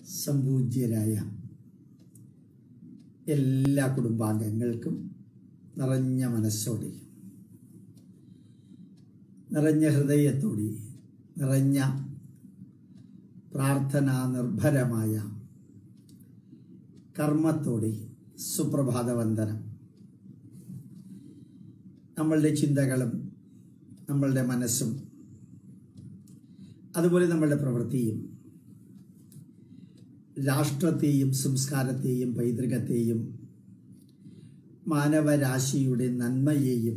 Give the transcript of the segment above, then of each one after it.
സംപൂജ്യരായ എല്ലാ കുടുംബാംഗങ്ങൾക്കും നിറഞ്ഞ മനസ്സോടെ നിറഞ്ഞ ഹൃദയത്തോടെ നിറഞ്ഞ പ്രാർത്ഥനാ നിർഭരമായ കർമ്മത്തോടെ സുപ്രഭാത വന്ദനം നമ്മളുടെ ചിന്തകളും നമ്മളുടെ മനസ്സും അതുപോലെ നമ്മളുടെ പ്രവൃത്തിയും രാഷ്ട്രത്തെയും സംസ്കാരത്തെയും പൈതൃകത്തെയും മാനവരാശിയുടെ നന്മയെയും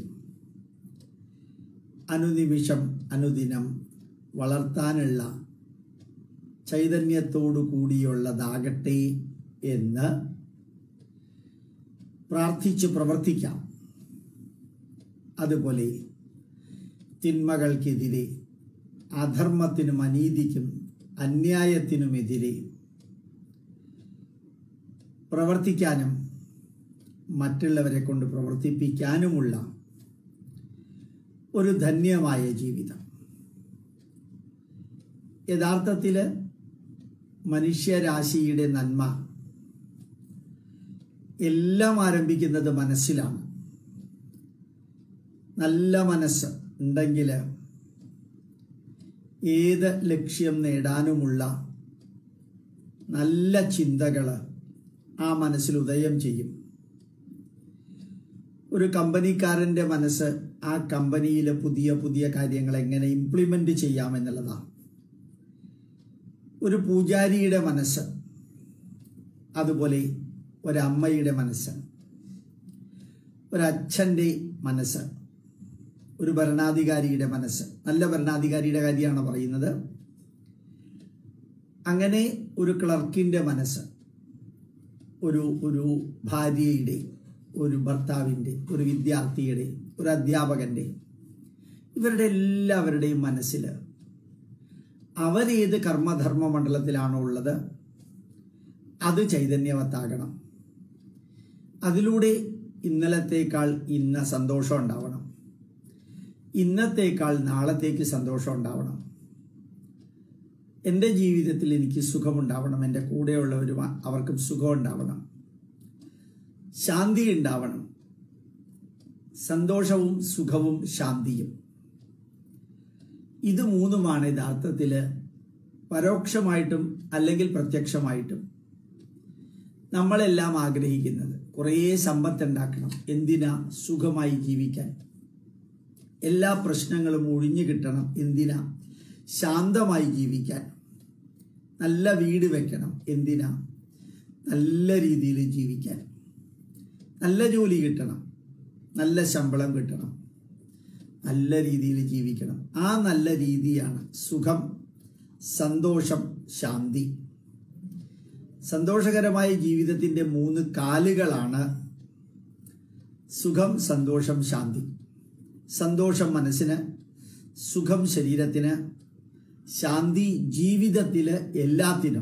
അനുനിമിഷം അനുദിനം വളർത്താനുള്ള ചൈതന്യത്തോടു കൂടിയുള്ളതാകട്ടെ എന്ന് പ്രാർത്ഥിച്ച് പ്രവർത്തിക്കാം അതുപോലെ തിന്മകൾക്കെതിരെ അധർമ്മത്തിനും അനീതിക്കും അന്യായത്തിനുമെതിരെ പ്രവർത്തിക്കാനും മറ്റുള്ളവരെ കൊണ്ട് പ്രവർത്തിപ്പിക്കാനുമുള്ള ഒരു ധന്യമായ ജീവിതം യഥാർത്ഥത്തിൽ മനുഷ്യരാശിയുടെ നന്മ എല്ലാം ആരംഭിക്കുന്നത് മനസ്സിലാണ് നല്ല മനസ്സ് ഉണ്ടെങ്കിൽ ഏത് ലക്ഷ്യം നേടാനുമുള്ള നല്ല ചിന്തകൾ ആ മനസ്സിൽ ഉദയം ചെയ്യും ഒരു കമ്പനിക്കാരൻ്റെ മനസ്സ് ആ കമ്പനിയിലെ പുതിയ പുതിയ കാര്യങ്ങൾ എങ്ങനെ ഇംപ്ലിമെൻ്റ് ചെയ്യാമെന്നുള്ളതാണ് ഒരു പൂജാരിയുടെ മനസ്സ് അതുപോലെ ഒരമ്മയുടെ മനസ്സ് ഒരച്ഛൻ്റെ മനസ്സ് ഒരു ഭരണാധികാരിയുടെ മനസ്സ് നല്ല ഭരണാധികാരിയുടെ കാര്യമാണ് പറയുന്നത് അങ്ങനെ ഒരു ക്ലർക്കിൻ്റെ മനസ്സ് ഒരു ഒരു ഭാര്യയുടെ ഒരു ഭർത്താവിൻ്റെ ഒരു വിദ്യാർത്ഥിയുടെ ഒരു അധ്യാപകൻ്റെ ഇവരുടെ എല്ലാവരുടെയും മനസ്സിൽ അവരേത് കർമ്മധർമ്മ മണ്ഡലത്തിലാണോ ഉള്ളത് അത് ചൈതന്യവത്താകണം അതിലൂടെ ഇന്നലത്തേക്കാൾ ഇന്ന സന്തോഷം ഉണ്ടാവണം ഇന്നത്തേക്കാൾ നാളത്തേക്ക് സന്തോഷം ഉണ്ടാവണം എൻ്റെ ജീവിതത്തിൽ എനിക്ക് സുഖമുണ്ടാവണം എൻ്റെ കൂടെയുള്ളവരും അവർക്കും സുഖം ഉണ്ടാവണം ശാന്തി ഉണ്ടാവണം സന്തോഷവും സുഖവും ശാന്തിയും ഇത് മൂന്നുമാണ് യഥാർത്ഥത്തിൽ പരോക്ഷമായിട്ടും അല്ലെങ്കിൽ പ്രത്യക്ഷമായിട്ടും നമ്മളെല്ലാം ആഗ്രഹിക്കുന്നത് കുറേ സമ്പത്ത് ഉണ്ടാക്കണം എന്തിനാ സുഖമായി ജീവിക്കാൻ എല്ലാ പ്രശ്നങ്ങളും ഒഴിഞ്ഞു കിട്ടണം എന്തിനാ ശാന്തമായി ജീവിക്കാൻ നല്ല വീട് വെക്കണം എന്തിനാ നല്ല രീതിയിൽ ജീവിക്കാൻ നല്ല ജോലി കിട്ടണം നല്ല ശമ്പളം കിട്ടണം നല്ല രീതിയിൽ ജീവിക്കണം ആ നല്ല രീതിയാണ് സുഖം സന്തോഷം ശാന്തി സന്തോഷകരമായ ജീവിതത്തിൻ്റെ മൂന്ന് കാലുകളാണ് സുഖം സന്തോഷം ശാന്തി സന്തോഷം മനസ്സിന് സുഖം ശരീരത്തിന് ശാന്തി ജീവിതത്തിൽ എല്ലാത്തിനും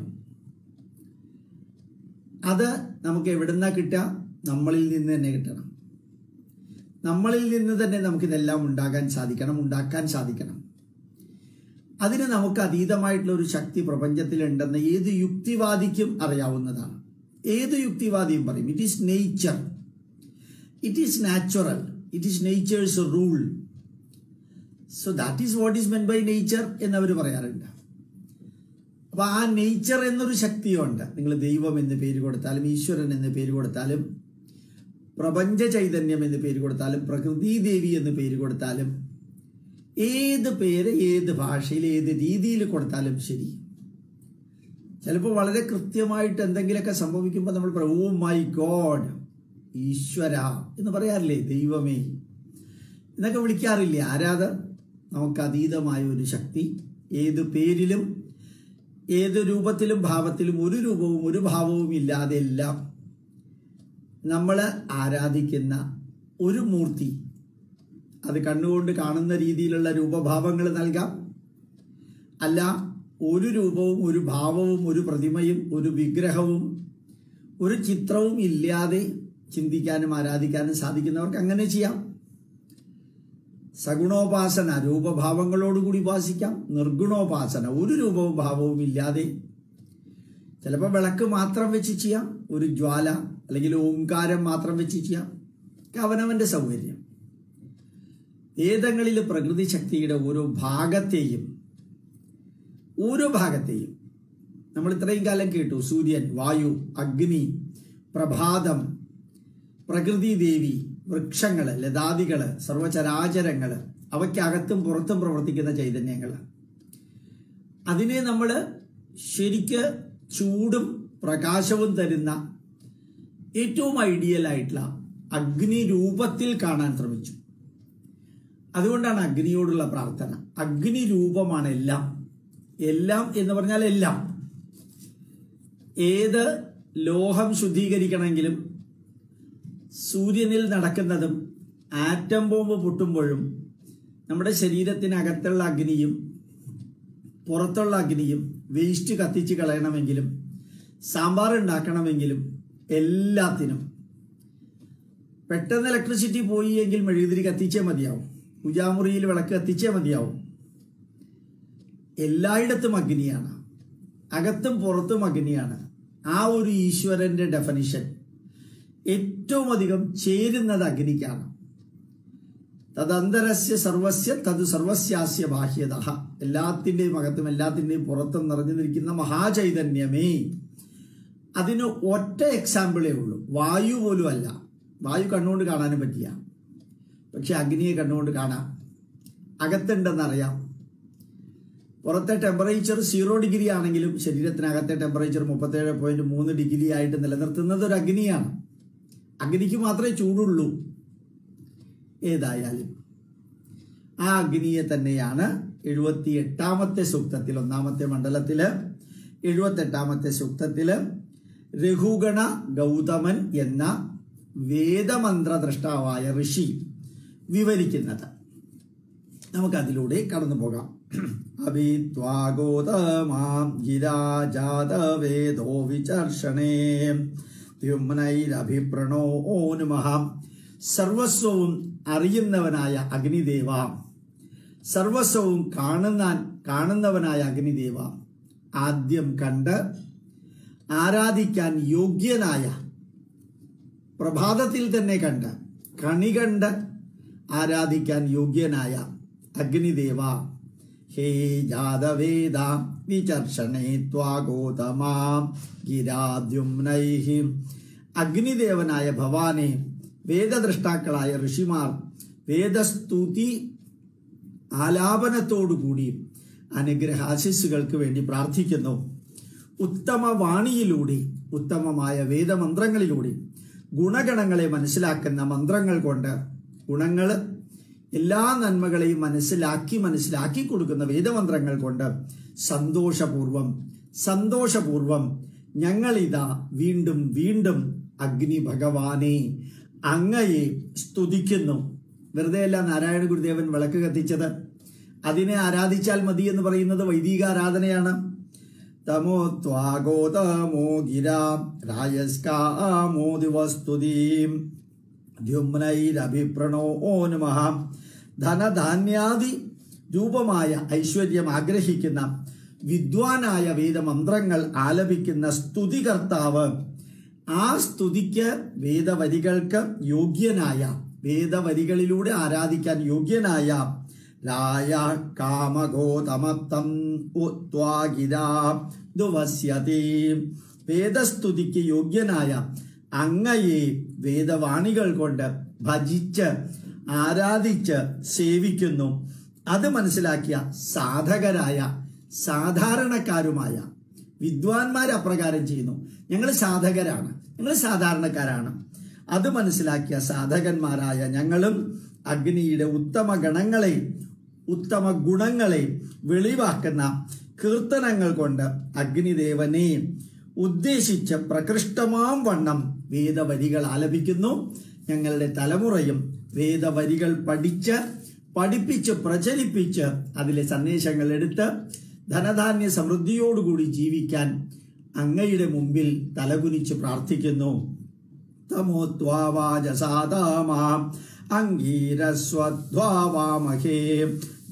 അത് നമുക്ക് എവിടുന്ന കിട്ടുക നമ്മളിൽ നിന്ന് തന്നെ കിട്ടണം നമ്മളിൽ നിന്ന് തന്നെ നമുക്കിതെല്ലാം ഉണ്ടാകാൻ സാധിക്കണം ഉണ്ടാക്കാൻ സാധിക്കണം അതിന് നമുക്ക് അതീതമായിട്ടുള്ള ഒരു ശക്തി പ്രപഞ്ചത്തിലുണ്ടെന്ന് ഏത് യുക്തിവാദിക്കും അറിയാവുന്നതാണ് ഏത് യുക്തിവാദിയും പറയും it is nature it is natural it is nature's rule so that is what is meant by nature എന്നവർ പറയാറുണ്ട് അപ്പോൾ ആ നേച്ചർ എന്നൊരു ശക്തിയുണ്ട് നിങ്ങൾ ദൈവം എന്ന് പേര് കൊടുത്താലും ഈശ്വരൻ എന്ന് പേര് കൊടുത്താലും പ്രപഞ്ച ചൈതന്യം എന്ന് പേര് കൊടുത്താലും പ്രകൃതി ദേവി എന്ന് പേര് കൊടുത്താലും ഏത് പേര് ഏത് ഭാഷയിൽ ഏത് രീതിയിൽ കൊടുത്താലും ശരി ചിലപ്പോൾ വളരെ കൃത്യമായിട്ട് എന്തെങ്കിലുമൊക്കെ സംഭവിക്കുമ്പോൾ നമ്മൾ പറയും ഓ മൈ ഗോഡ് ഈശ്വര എന്ന് പറയാറില്ലേ ദൈവമേ എന്നൊക്കെ വിളിക്കാറില്ലേ ആരാത് നമുക്ക് അതീതമായ ഒരു ശക്തി ഏത് പേരിലും ഏത് രൂപത്തിലും ഭാവത്തിലും ഒരു രൂപവും ഒരു ഭാവവും ഇല്ലാതെ എല്ലാം നമ്മൾ ആരാധിക്കുന്ന ഒരു മൂർത്തി അത് കണ്ണുകൊണ്ട് കാണുന്ന രീതിയിലുള്ള രൂപഭാവങ്ങൾ നൽകാം അല്ല ഒരു രൂപവും ഒരു ഭാവവും ഒരു പ്രതിമയും ഒരു വിഗ്രഹവും ഒരു ചിത്രവും ഇല്ലാതെ ചിന്തിക്കാനും ആരാധിക്കാനും സാധിക്കുന്നവർക്ക് അങ്ങനെ ചെയ്യാം സഗുണോപാസന രൂപഭാവങ്ങളോടുകൂടി ഉപാസിക്കാം നിർഗുണോപാസന ഒരു രൂപവും ഭാവവും ഇല്ലാതെ ചിലപ്പോൾ വിളക്ക് മാത്രം വെച്ച് ചെയ്യാം ഒരു ജ്വാല അല്ലെങ്കിൽ ഓംകാരം മാത്രം വെച്ച് ചെയ്യാം ഒക്കെ അവനവന്റെ സൗകര്യം വേദങ്ങളിൽ പ്രകൃതി ശക്തിയുടെ ഓരോ ഭാഗത്തെയും ഓരോ ഭാഗത്തെയും നമ്മൾ ഇത്രയും കാലം കേട്ടു സൂര്യൻ വായു അഗ്നി പ്രഭാതം പ്രകൃതി ദേവി വൃക്ഷങ്ങള് ലതാദികള് സർവചരാചരങ്ങള് അവയ്ക്കകത്തും പുറത്തും പ്രവർത്തിക്കുന്ന ചൈതന്യങ്ങള് അതിനെ നമ്മൾ ശരിക്ക് ചൂടും പ്രകാശവും തരുന്ന ഏറ്റവും ഐഡിയൽ ആയിട്ടുള്ള അഗ്നി രൂപത്തിൽ കാണാൻ ശ്രമിച്ചു അതുകൊണ്ടാണ് അഗ്നിയോടുള്ള പ്രാർത്ഥന അഗ്നി രൂപമാണ് എല്ലാം എല്ലാം എന്ന് പറഞ്ഞാൽ എല്ലാം ഏത് ലോഹം ശുദ്ധീകരിക്കണമെങ്കിലും സൂര്യനിൽ നടക്കുന്നതും ആറ്റം ബോംബ് പൊട്ടുമ്പോഴും നമ്മുടെ ശരീരത്തിനകത്തുള്ള അഗ്നിയും പുറത്തുള്ള അഗ്നിയും വേസ്റ്റ് കത്തിച്ച് കളയണമെങ്കിലും സാമ്പാർ ഉണ്ടാക്കണമെങ്കിലും എല്ലാത്തിനും പെട്ടെന്ന് ഇലക്ട്രിസിറ്റി പോയി എങ്കിൽ മെഴുകുതിരി കത്തിച്ചേ മതിയാവും പൂജാമുറിയിൽ വിളക്ക് കത്തിച്ചേ മതിയാവും എല്ലായിടത്തും അഗ്നിയാണ് അകത്തും പുറത്തും അഗ്നിയാണ് ആ ഒരു ഈശ്വരന്റെ ഡെഫനിഷൻ ഏറ്റവും അധികം ചേരുന്നത് അഗ്നിക്കാണ് തദന്തരസ്യ സർവസ്യ തത് സർവസ്യാസ്യ ബാഹ്യത എല്ലാത്തിൻ്റെയും അകത്തും എല്ലാത്തിൻ്റെയും പുറത്തും നിറഞ്ഞു നിൽക്കുന്ന മഹാചൈതന്യമേ അതിന് ഒറ്റ എക്സാമ്പിളേ ഉള്ളൂ വായു പോലും അല്ല വായു കണ്ണുകൊണ്ട് കാണാനും പറ്റിയ പക്ഷെ അഗ്നിയെ കണ്ണുകൊണ്ട് കാണാം അകത്തുണ്ടെന്നറിയാം പുറത്തെ ടെമ്പറേച്ചർ സീറോ ഡിഗ്രി ആണെങ്കിലും ശരീരത്തിനകത്തെ ടെമ്പറേച്ചർ മുപ്പത്തേഴ് പോയിന്റ് മൂന്ന് ഡിഗ്രി ആയിട്ട് നിലനിർത്തുന്നത് ഒരു അഗ്നിയാണ് അഗ്നിക്ക് മാത്രമേ ചൂടുള്ളൂ ഏതായാലും ആ അഗ്നിയെ തന്നെയാണ് എഴുപത്തി എട്ടാമത്തെ സൂക്തത്തിൽ ഒന്നാമത്തെ മണ്ഡലത്തില് എഴുപത്തി എട്ടാമത്തെ സൂക്തത്തില് രഘുഗണ ഗൗതമൻ എന്ന വേദമന്ത്ര ദ്രഷ്ടാവായ ഋഷി വിവരിക്കുന്നത് നമുക്കതിലൂടെ കടന്നു പോകാം അഭിത്വാഗോതമാം ഗിരാജാതവേദോ വിചർഷണേ ദ്യുമ്നൈരഭിപ്രണോ ഓനുമഹ സർവസ്വവും അറിയുന്നവനായ അഗ്നിദേവ സർവസ്വവും കാണുന്ന കാണുന്നവനായ അഗ്നിദേവ ആദ്യം കണ്ട് ആരാധിക്കാൻ യോഗ്യനായ പ്രഭാതത്തിൽ തന്നെ കണ്ട് കണി കണ്ട് ആരാധിക്കാൻ യോഗ്യനായ അഗ്നിദേവ ഹേ ജാതവേദ വിചർഷണേ ത്വാഗോതമാ ഗിരാദ്യുമ്നൈഹി അഗ്നിദേവനായ ഭവാനെ വേദദ്രഷ്ടാക്കളായ ഋഷിമാർ വേദസ്തുതി ആലാപനത്തോടുകൂടി അനുഗ്രഹാശിസ്സുകൾക്ക് വേണ്ടി പ്രാർത്ഥിക്കുന്നു ഉത്തമ വാണിയിലൂടെ ഉത്തമമായ വേദമന്ത്രങ്ങളിലൂടെ ഗുണഗണങ്ങളെ മനസ്സിലാക്കുന്ന മന്ത്രങ്ങൾ കൊണ്ട് ഗുണങ്ങൾ എല്ലാ നന്മകളെയും മനസ്സിലാക്കി മനസ്സിലാക്കി കൊടുക്കുന്ന വേദമന്ത്രങ്ങൾ കൊണ്ട് സന്തോഷപൂർവം സന്തോഷപൂർവം ഞങ്ങളിതാ വീണ്ടും വീണ്ടും അഗ്നി ഭഗവാനെ അങ്ങയെ സ്തുതിക്കുന്നു വെറുതെ അല്ല നാരായണ ഗുരുദേവൻ വിളക്ക് കത്തിച്ചത് അതിനെ ആരാധിച്ചാൽ മതി എന്ന് പറയുന്നത് വൈദിക ആരാധനയാണ് തമോ ത്വാഗോതമോ ഗിരാ രായസ്കാമോ ദിവസ്തുതീം ദ്യുമ്നൈരഭിപ്രണോ ഓ നമഃ ധനധാന്യാദി രൂപമായ ഐശ്വര്യം ആഗ്രഹിക്കുന്ന വിദ്വാനായ വേദമന്ത്രങ്ങൾ ആലപിക്കുന്ന സ്തുതികർത്താവ് ആ സ്തുതിക്ക് വേദവരികൾക്ക് യോഗ്യനായ വേദവരികളിലൂടെ ആരാധിക്കാൻ യോഗ്യനായ രായ കാമഗോതമത്തം ദുവസ്യതി വേദസ്തുതിക്ക് യോഗ്യനായ അങ്ങയെ വേദവാണികൾ കൊണ്ട് ഭജിച്ച് ആരാധിച്ച് സേവിക്കുന്നു അത് മനസ്സിലാക്കിയ സാധകരായ സാധാരണക്കാരുമായ വിദ്വാൻമാർ അപ്രകാരം ചെയ്യുന്നു ഞങ്ങൾ സാധകരാണ് ഞങ്ങൾ സാധാരണക്കാരാണ് അത് മനസ്സിലാക്കിയ സാധകന്മാരായ ഞങ്ങളും അഗ്നിയുടെ ഉത്തമ ഗണങ്ങളെ ഉത്തമ ഗുണങ്ങളെ വെളിവാക്കുന്ന കീർത്തനങ്ങൾ കൊണ്ട് അഗ്നിദേവനെ ഉദ്ദേശിച്ച് പ്രകൃഷ്ടമാം വണ്ണം വേദവരികൾ ആലപിക്കുന്നു ഞങ്ങളുടെ തലമുറയും വേദവരികൾ പഠിച്ച് പഠിപ്പിച്ച് പ്രചരിപ്പിച്ച് അതിലെ സന്ദേശങ്ങൾ എടുത്ത് ധനധാന്യ സമൃദ്ധിയോടുകൂടി ജീവിക്കാൻ അങ്ങയുടെ മുമ്പിൽ തലകുനിച്ച് പ്രാർത്ഥിക്കുന്നു തമോത്വാവാജസാദാമാം അംഗീരസ്വദ്വാവാമഹേ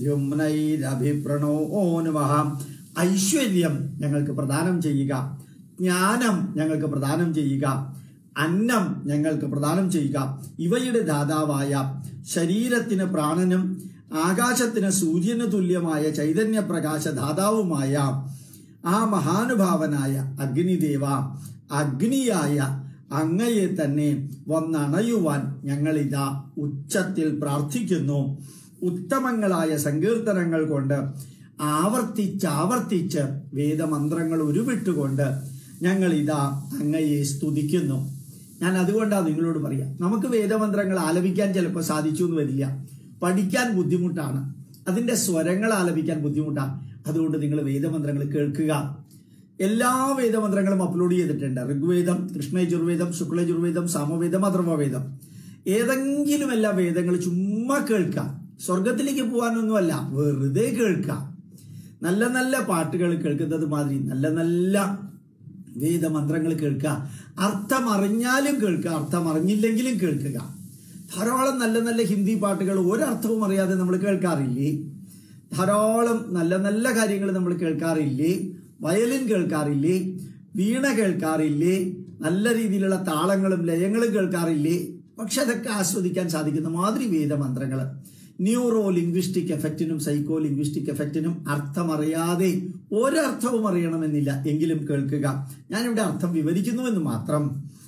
ദ്യുമ്നൈരഭിപ്രണോ നമഃ ഐശ്വര്യം ഞങ്ങൾക്ക് പ്രദാനം ചെയ്യുക ജ്ഞാനം ഞങ്ങൾക്ക് പ്രദാനം ചെയ്യുക അന്നം ഞങ്ങൾക്ക് പ്രദാനം ചെയ്യുക ഇവയുടെ ദാതാവായ ശരീരത്തിന് പ്രാണനും ആകാശത്തിന് സൂര്യന് തുല്യമായ ചൈതന്യപ്രകാശ ദാതാവുമായ ആ മഹാനുഭാവനായ അഗ്നിദേവ അഗ്നിയായ അങ്ങയെ തന്നെ വന്നണയുവാൻ ഞങ്ങളിതാ ഉച്ചത്തിൽ പ്രാർത്ഥിക്കുന്നു ഉത്തമങ്ങളായ സങ്കീർത്തനങ്ങൾ കൊണ്ട് ആവർത്തിച്ചാവർത്തിച്ച് വേദമന്ത്രങ്ങൾ ഉരുവിട്ടുകൊണ്ട് ഞങ്ങൾ ഇതാ അങ്ങയെ സ്തുതിക്കുന്നു ഞാൻ അതുകൊണ്ടാണ് നിങ്ങളോട് പറയാം നമുക്ക് വേദമന്ത്രങ്ങൾ ആലപിക്കാൻ ചിലപ്പോൾ സാധിച്ചു എന്ന് വരില്ല പഠിക്കാൻ ബുദ്ധിമുട്ടാണ് അതിൻ്റെ സ്വരങ്ങൾ ആലപിക്കാൻ ബുദ്ധിമുട്ടാണ് അതുകൊണ്ട് നിങ്ങൾ വേദമന്ത്രങ്ങൾ കേൾക്കുക എല്ലാ വേദമന്ത്രങ്ങളും അപ്ലോഡ് ചെയ്തിട്ടുണ്ട് ഋഗ്വേദം കൃഷ്ണയജുർവേദം ശുക്ലയജുർവേദം സാമവേദം അഥർവവേദം ഏതെങ്കിലും എല്ലാ വേദങ്ങൾ ചുമ്മാ കേൾക്കാം സ്വർഗത്തിലേക്ക് പോകാനൊന്നുമല്ല വെറുതെ കേൾക്കാം നല്ല നല്ല പാട്ടുകൾ കേൾക്കുന്നത് മാതിരി നല്ല നല്ല വേദമന്ത്രങ്ങൾ കേൾക്കുക അർത്ഥം അറിഞ്ഞാലും കേൾക്കുക അർത്ഥം അറിഞ്ഞില്ലെങ്കിലും കേൾക്കുക ധാരാളം നല്ല നല്ല ഹിന്ദി പാട്ടുകൾ ഒരർത്ഥവും അറിയാതെ നമ്മൾ കേൾക്കാറില്ലേ ധാരാളം നല്ല നല്ല കാര്യങ്ങൾ നമ്മൾ കേൾക്കാറില്ലേ വയലിൻ കേൾക്കാറില്ലേ വീണ കേൾക്കാറില്ലേ നല്ല രീതിയിലുള്ള താളങ്ങളും ലയങ്ങളും കേൾക്കാറില്ലേ പക്ഷെ അതൊക്കെ ആസ്വദിക്കാൻ സാധിക്കുന്ന മാതിരി വേദമന്ത്രങ്ങൾ ന്യൂറോ ലിംഗ്വിസ്റ്റിക് എഫക്റ്റിനും സൈക്കോ ലിംഗ്വിസ്റ്റിക് എഫക്റ്റിനും അർത്ഥമറിയാതെ ഒരർത്ഥവും അറിയണമെന്നില്ല എങ്കിലും കേൾക്കുക ഞാനിവിടെ അർത്ഥം വിവരിക്കുന്നുവെന്ന് മാത്രം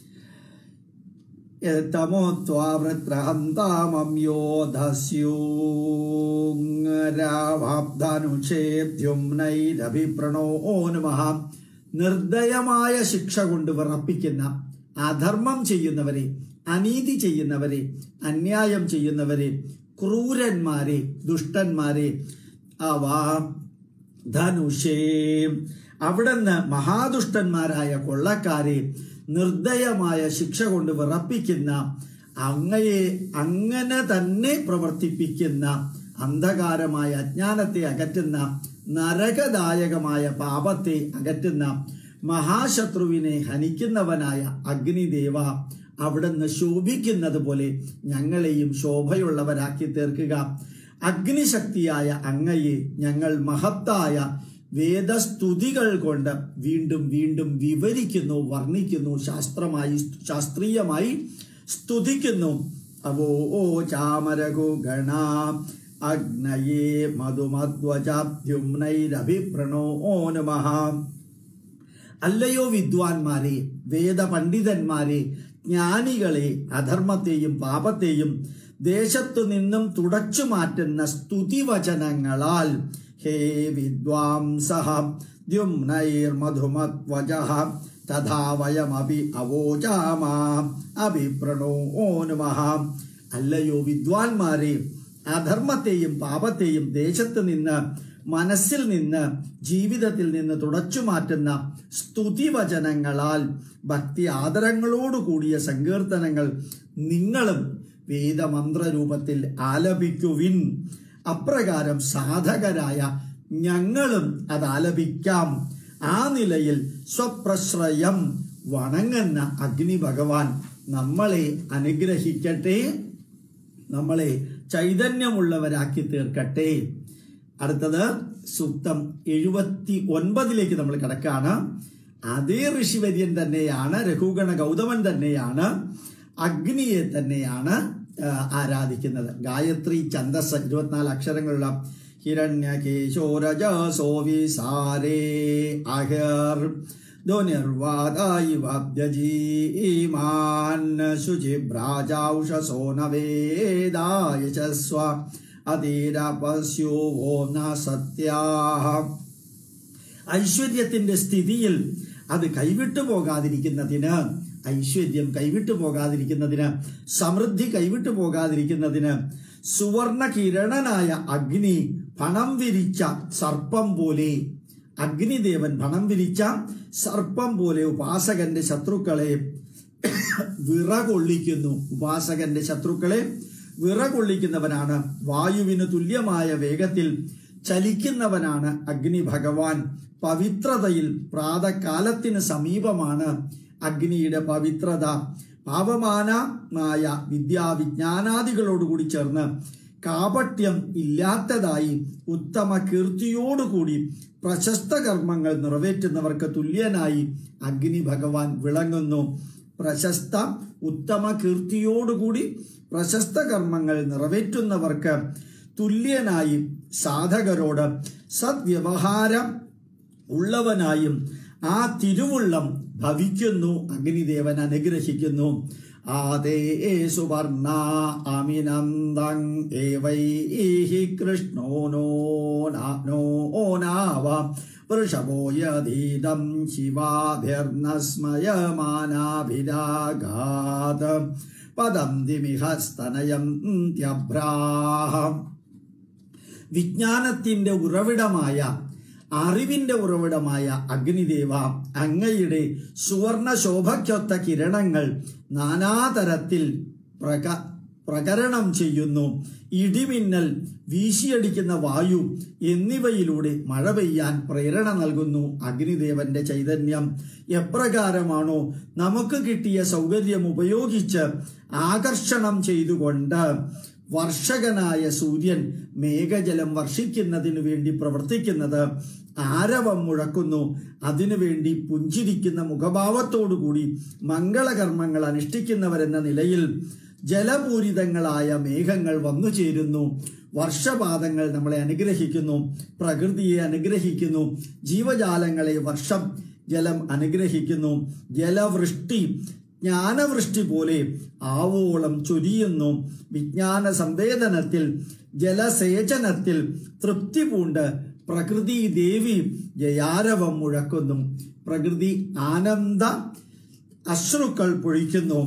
ധനുഷേദ്യുംനൈരഭിപ്രണോനുമഹ നിർദ്ദയമായ ശിക്ഷ കൊണ്ട് വിറപ്പിക്കുന്ന അധർമ്മം ചെയ്യുന്നവരെ അനീതി ചെയ്യുന്നവരെ അന്യായം ചെയ്യുന്നവരെ ക്രൂരന്മാരെ ദുഷ്ടന്മാരെ അവ ധനുഷേ അവിടുന്ന് മഹാദുഷ്ടന്മാരായ കൊള്ളക്കാരെ നിർദ്ദയമായ ശിക്ഷ കൊണ്ട് വിറപ്പിക്കുന്ന അങ്ങയെ അങ്ങനെ തന്നെ പ്രവർത്തിപ്പിക്കുന്ന അന്ധകാരമായ അജ്ഞാനത്തെ അകറ്റുന്ന നരകദായകമായ പാപത്തെ അകറ്റുന്ന മഹാശത്രുവിനെ ഹനിക്കുന്നവനായ അഗ്നിദേവ അവിടുന്ന് ശോഭിക്കുന്നത് പോലെ ഞങ്ങളെയും ശോഭയുള്ളവരാക്കി തീർക്കുക അഗ്നിശക്തിയായ അങ്ങയെ ഞങ്ങൾ മഹത്തായ വേദസ്തുതികൾ കൊണ്ട് വീണ്ടും വീണ്ടും വിവരിക്കുന്നു വർണ്ണിക്കുന്നു ശാസ്ത്രമായി ശാസ്ത്രീയമായി സ്തുതിക്കുന്നു അവോ ഓ ചാമരകു ഗണ അഗ്നയേ മധുമധ്വജാഭ്യുംനൈരഭിപ്രണോ ഓ നമഃ അല്ലയോ വിദ്വാൻമാരെ വേദപണ്ഡിതന്മാരെ ജ്ഞാനികളെ അധർമ്മത്തെയും പാപത്തെയും ദേശത്തു നിന്നും തുടച്ചു മാറ്റുന്ന സ്തുതിവചനങ്ങളാൽ ഹേ വിദ്വാംസഹ ദ്യുംനൈർമധുമത്വജ തഥാ വയമപി അവോചാമ അഭിപ്രണോ ഓ നമഃ അല്ലയോ വിദ്വാൻമാരെ അധർമ്മത്തെയും പാപത്തെയും ദേശത്ത് നിന്ന് മനസ്സിൽ നിന്ന് ജീവിതത്തിൽ നിന്ന് തുടച്ചു മാറ്റുന്ന സ്തുതിവചനങ്ങളാൽ ഭക്തി ആദരങ്ങളോട് കൂടിയ സങ്കീർത്തനങ്ങൾ നിങ്ങളും വേദമന്ത്ര രൂപത്തിൽ ആലപിക്കുവിൻ അപ്രകാരം സാധകരായ ഞങ്ങളും അത് ആലപിക്കാം ആ നിലയിൽ സ്വപ്രശ്രയം വണങ്ങുന്ന അഗ്നി ഭഗവാൻ നമ്മളെ അനുഗ്രഹിക്കട്ടെ നമ്മളെ ചൈതന്യമുള്ളവരാക്കി തീർക്കട്ടെ അടുത്തത് സൂക്തം എഴുപത്തി ഒൻപതിലേക്ക് നമ്മൾ കിടക്കാണ് അതേ ഋഷിവര്യൻ തന്നെയാണ് രഘുഗണ ഗൗതമൻ തന്നെയാണ് അഗ്നിയെ തന്നെയാണ് ആ, ആരാധിക്കുന്നത് ഗായത്രി ഛന്ദസ് ഇരുപത്തിനാല് അക്ഷരങ്ങളുള്ള ഹിരണ്യകേശോരജസോ വിസാരേ അഹർ ധ്വനിർവാദായി വാദ്യജീമാൻ ശുചിഭ്രാജൗഷസോ നവേദായ ച സ്വ അതീരപസ്യോ ഓം ന സത്യാഹ ഐശ്വര്യത്തിന്റെ സ്ഥിതിയിൽ അത് കൈവിട്ടു പോകാതിരിക്കുന്നതിന് ഐശ്വര്യം കൈവിട്ടു പോകാതിരിക്കുന്നതിന് സമൃദ്ധി കൈവിട്ടു പോകാതിരിക്കുന്നതിന് സുവർണ കിരണനായ അഗ്നി പണം വിരിച്ച സർപ്പം പോലെ അഗ്നിദേവൻ പണം വിരിച്ച സർപ്പം പോലെ ഉപാസകന്റെ ശത്രുക്കളെ വിറകൊള്ളിക്കുന്നു ഉപാസകന്റെ ശത്രുക്കളെ വിറകൊള്ളിക്കുന്നവനാണ് വായുവിന് തുല്യമായ വേഗത്തിൽ ചലിക്കുന്നവനാണ് അഗ്നി ഭഗവാൻ പവിത്രതയിൽ പ്രാതകാലത്തിന് സമീപമാണ് അഗ്നിയുടെ പവിത്രത പാവമാനമായ വിദ്യാവിജ്ഞാനാദികളോടുകൂടി ചേർന്ന് കാപട്യം ഇല്ലാത്തതായി ഉത്തമ കീർത്തിയോടുകൂടി പ്രശസ്ത കർമ്മങ്ങൾ നിറവേറ്റുന്നവർക്ക് തുല്യനായി അഗ്നി ഭഗവാൻ വിളങ്ങുന്നു പ്രശസ്ത ഉത്തമ കീർത്തിയോടുകൂടി പ്രശസ്ത കർമ്മങ്ങൾ നിറവേറ്റുന്നവർക്ക് തുല്യനായി സാധകരോട് സദ്വ്യവഹാരം ഉള്ളവനായും ആ തിരുവുള്ളം ഭവിക്കുന്നു അഗ്നിദേവൻ അനുഗ്രഹിക്കുന്നു ആദേ സുവർണ അമിനന്ദം ഏവൈഹി കൃഷ്ണോ നോ നോ നാവ വൃഷഭോ യതീതം ശിവാഭിർനസ്മയമാനാഭിരാഗാത് പദം ദിമിഹസ്തനയം ത്യഭ്രാഹം വിജ്ഞാനത്തിന്റെ ഉറവിടമായ അറിവിന്റെ ഉറവിടമായ അഗ്നിദേവ അങ്ങയുടെ സുവർണ ശോഭയ്ക്കൊത്ത കിരണങ്ങൾ നാനാതരത്തിൽ പ്രക പ്രകരണം ചെയ്യുന്നു ഇടിമിന്നൽ വീശിയടിക്കുന്ന വായു എന്നിവയിലൂടെ മഴ പെയ്യാൻ പ്രേരണ നൽകുന്നു അഗ്നിദേവന്റെ ചൈതന്യം എപ്രകാരമാണോ നമുക്ക് കിട്ടിയ സൗകര്യം ഉപയോഗിച്ച് ആകർഷണം ചെയ്തുകൊണ്ട് വർഷകനായ സൂര്യൻ മേഘജലം വർഷിക്കുന്നതിനു വേണ്ടി പ്രവർത്തിക്കുന്നത് ആരവം മുഴക്കുന്നു അതിനുവേണ്ടി പുഞ്ചിരിക്കുന്ന മുഖഭാവത്തോടുകൂടി മംഗളകർമ്മങ്ങൾ അനുഷ്ഠിക്കുന്നവരെന്ന നിലയിൽ ജലപൂരിതങ്ങളായ മേഘങ്ങൾ വന്നു ചേരുന്നു വർഷപാതങ്ങൾ നമ്മളെ അനുഗ്രഹിക്കുന്നു പ്രകൃതിയെ അനുഗ്രഹിക്കുന്നു ജീവജാലങ്ങളെ വർഷം ജലം അനുഗ്രഹിക്കുന്നു ജലവൃഷ്ടി ജ്ഞാനവൃഷ്ടി പോലെ ആവോളം ചൊരിയുന്നു വിജ്ഞാന സംവേദനത്തിൽ ജലസേചനത്തിൽ തൃപ്തി പൂണ്ട് പ്രകൃതി ദേവി ജയാരവം മുഴക്കുന്നു പ്രകൃതി ആനന്ദ അശ്രുക്കൾ പൊഴിക്കുന്നു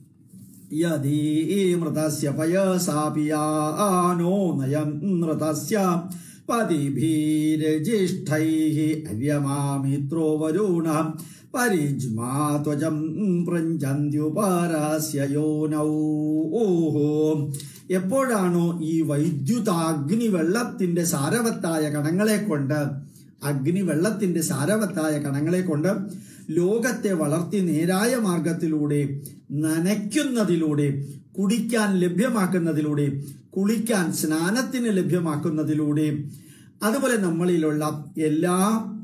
യദീമൃതസ്യ പയസാപിയാനോ നയം നൃതസ്യ പതിഭീരജിഷ്ഠൈः അര്യമാമിത്രോ വരുണ പരിജ്മാ ത്വജം പ്രഞ്ചന്ത്യുപാരാസ്യ യോനൗ ഓഹോ എപ്പോഴാണോ ഈ വൈദ്യുതാഗ്നി വെള്ളത്തിന്റെ സാരവത്തായ കണങ്ങളെ കൊണ്ട് അഗ്നി വെള്ളത്തിന്റെ സാരവത്തായ കണങ്ങളെ കൊണ്ട് ലോകത്തെ വളർത്തി നേരായ മാർഗത്തിലൂടെ നനയ്ക്കുന്നതിലൂടെ കുടിക്കാൻ ലഭ്യമാക്കുന്നതിലൂടെ കുളിക്കാൻ സ്നാനത്തിന് ലഭ്യമാക്കുന്നതിലൂടെ അതുപോലെ നമ്മളിലുള്ള എല്ലാ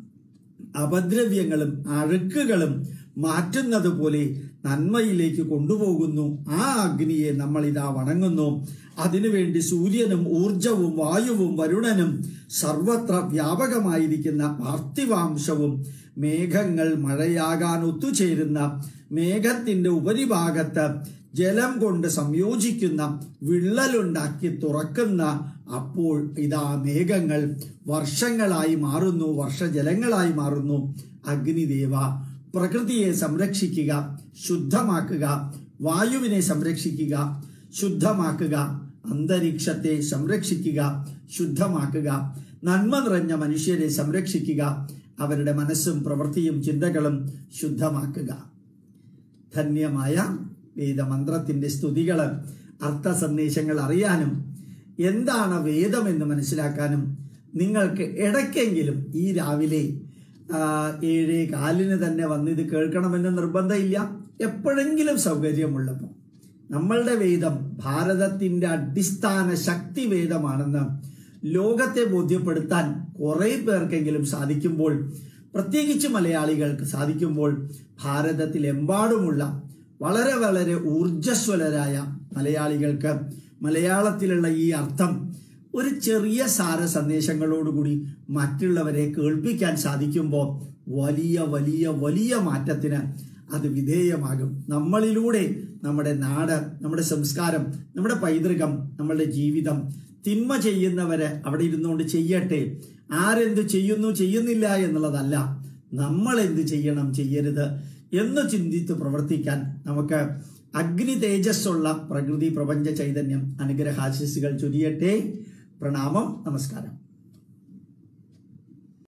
അപദ്രവ്യങ്ങളും അഴുക്കുകളും മാറ്റുന്നത് പോലെ നന്മയിലേക്ക് കൊണ്ടുപോകുന്നു ആ അഗ്നിയെ നമ്മൾ ഇതാ വണങ്ങുന്നു അതിനുവേണ്ടി സൂര്യനും ഊർജവും വായുവും വരുണനും സർവത്ര വ്യാപകമായിരിക്കുന്ന പാർത്ഥിവാംശവും മേഘങ്ങൾ മഴയാകാൻ ഒത്തുചേരുന്ന മേഘത്തിന്റെ ഉപരിഭാഗത്ത് ജലം കൊണ്ട് സംയോജിക്കുന്ന വിള്ളലുണ്ടാക്കി തുറക്കുന്ന അപ്പോൾ ഇതാ മേഘങ്ങൾ വർഷങ്ങളായി മാറുന്നു വർഷജലങ്ങളായി മാറുന്നു അഗ്നിദേവ പ്രകൃതിയെ സംരക്ഷിക്കുക ശുദ്ധമാക്കുക വായുവിനെ സംരക്ഷിക്കുക ശുദ്ധമാക്കുക അന്തരീക്ഷത്തെ സംരക്ഷിക്കുക ശുദ്ധമാക്കുക നന്മ നിറഞ്ഞ മനുഷ്യരെ സംരക്ഷിക്കുക അവരുടെ മനസ്സും പ്രവൃത്തിയും ചിന്തകളും ശുദ്ധമാക്കുക ധന്യമായ വേദമന്ത്രത്തിന്റെ സ്തുതികൾ അർത്ഥ സന്ദേശങ്ങൾ അറിയാനും എന്താണ് വേദം എന്ന് മനസ്സിലാക്കാനും നിങ്ങൾക്ക് ഇടയ്ക്കെങ്കിലും ഈ രാവിലെ ആ, ഏഴേ കാലിന് തന്നെ വന്ന് ഇത് കേൾക്കണമെന്ന് നിർബന്ധമില്ല എപ്പോഴെങ്കിലും സൗകര്യമുള്ളപ്പോൾ നമ്മളുടെ വേദം ഭാരതത്തിന്റെ അടിസ്ഥാന ശക്തി വേദമാണെന്ന് ലോകത്തെ ബോധ്യപ്പെടുത്താൻ കുറെ പേർക്കെങ്കിലും സാധിക്കുമ്പോൾ പ്രത്യേകിച്ച് മലയാളികൾക്ക് സാധിക്കുമ്പോൾ ഭാരതത്തിലെമ്പാടുമുള്ള വളരെ വളരെ ഊർജസ്വലരായ മലയാളികൾക്ക് മലയാളത്തിലുള്ള ഈ അർത്ഥം ഒരു ചെറിയ സാര സന്ദേശങ്ങളോടുകൂടി മറ്റുള്ളവരെ കേൾപ്പിക്കാൻ സാധിക്കുമ്പോൾ വലിയ വലിയ വലിയ മാറ്റത്തിന് അത് വിധേയമാകും നമ്മളിലൂടെ നമ്മുടെ നാട് നമ്മുടെ സംസ്കാരം നമ്മുടെ പൈതൃകം നമ്മളുടെ ജീവിതം തിന്മ ചെയ്യുന്നവരെ അവിടെ ഇരുന്നുകൊണ്ട് ചെയ്യട്ടെ ആരെന്ത് ചെയ്യുന്നു ചെയ്യുന്നില്ല എന്നുള്ളതല്ല നമ്മൾ എന്ത് ചെയ്യണം ചെയ്യരുത് എന്ന് ചിന്തിത്ത് പ്രവർത്തിക്കാൻ നമുക്ക് അഗ്നി തേജസ്സുള്ള പ്രകൃതി പ്രപഞ്ച ചൈതന്യം അനുഗ്രഹാശിസുകൾ ചൊരിയട്ടെ പ്രണാമം നമസ്കാരം